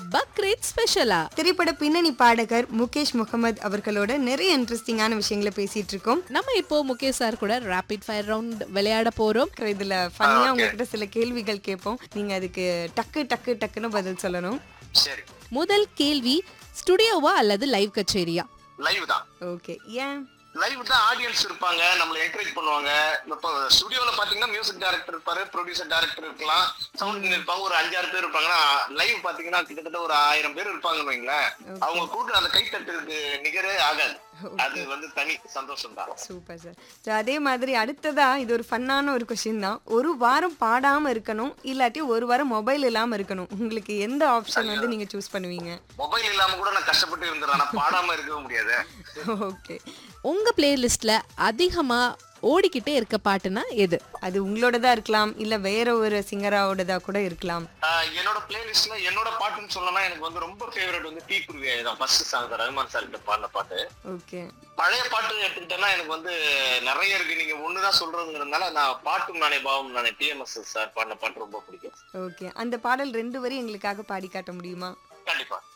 பக்ரீத் ஸ்பெஷலா திரைப்பட பின்னணி பாடகர் முகேஷ் முகமது அவர்களோட நிறைய இன்ட்ரெஸ்டிங்கான விஷயங்களை பேசிட்டு இருக்கோம் நம்ம இப்போ முகேஷ் சார் கூட ரேபிட் ஃபயர் ரவுண்ட் விளையாட போறோம் இதுல ஃபன்னியா உங்ககிட்ட சில கேள்விகள் கேட்போம் நீங்க அதுக்கு டக்கு டக்கு டக்குன்னு பதில் சொல்லணும் சரி முதல் கேள்வி ஸ்டுடியோவா அல்லது லைவ் கச்சேரியா லைவ் தான் ஓகே ஏன் லைவ் தான் ஆடியன்ஸ் இருப்பாங்க நம்மள என்கரேஜ் பண்ணுவாங்க இப்போ ஸ்டுடியோல பாத்தீங்கன்னா மியூசிக் டைரக்டர் இருப்பாரு ப்ரொடியூசர் டைரக்டர் இருக்கலாம் சவுண்ட் இருப்பாங்க ஒரு அஞ்சாறு பேர் இருப்பாங்கன்னா லைவ் பாத்தீங்கன்னா கிட்டத்தட்ட ஒரு ஆயிரம் பேர் இருப்பாங்கன்னு வைங்களேன் அவங்க கூட்டு அந்த கைத்தட்டுறதுக்கு நிகரே ஆகாது அது வந்து தனி சந்தோஷம் தான் சூப்பர் சார் ஸோ அதே மாதிரி அடுத்ததா இது ஒரு ஃபன்னான ஒரு கொஷின் தான் ஒரு வாரம் பாடாம இருக்கணும் இல்லாட்டி ஒரு வாரம் மொபைல் இல்லாம இருக்கணும் உங்களுக்கு எந்த ஆப்ஷன் வந்து நீங்க சூஸ் பண்ணுவீங்க மொபைல் இல்லாம கூட நான் கஷ்டப்பட்டு இருந்துறேன் ஆனா பாடாம இருக்கவே முடியாது ஓகே உங்க பிளேலிஸ்ட்ல அதிகமா ஓடிக்கிட்டே இருக்க பாட்டுனா எது அது உங்களோடதா இருக்கலாம் இல்ல வேற ஒரு சிங்கராவோடதா கூட இருக்கலாம் ஆஹ் என்னோட பிளேலிஸ்ட்ல என்னோட பாட்டுன்னு சொல்லணும்னா எனக்கு வந்து ரொம்ப ஃபேவரட் வந்து டீ குருவியா தான் ஃபர்ஸ்ட் சாங் ரஹ்மான் சார் கிட்ட பாடின பாட்டு ஓகே பழைய பாட்டு எடுத்துக்கிட்டேன்னா எனக்கு வந்து நிறைய இருக்கு நீங்க ஒண்ணுதான் சொல்றதுங்கிறதுனால நான் பாட்டும் நானே பாவம் நானே டிஎம்எஸ் சார் பாடின பாட்டு ரொம்ப பிடிக்கும் ஓகே அந்த பாடல் ரெண்டு வரி எங்களுக்காக பாடி காட்ட முடியுமா கண்டிப்பா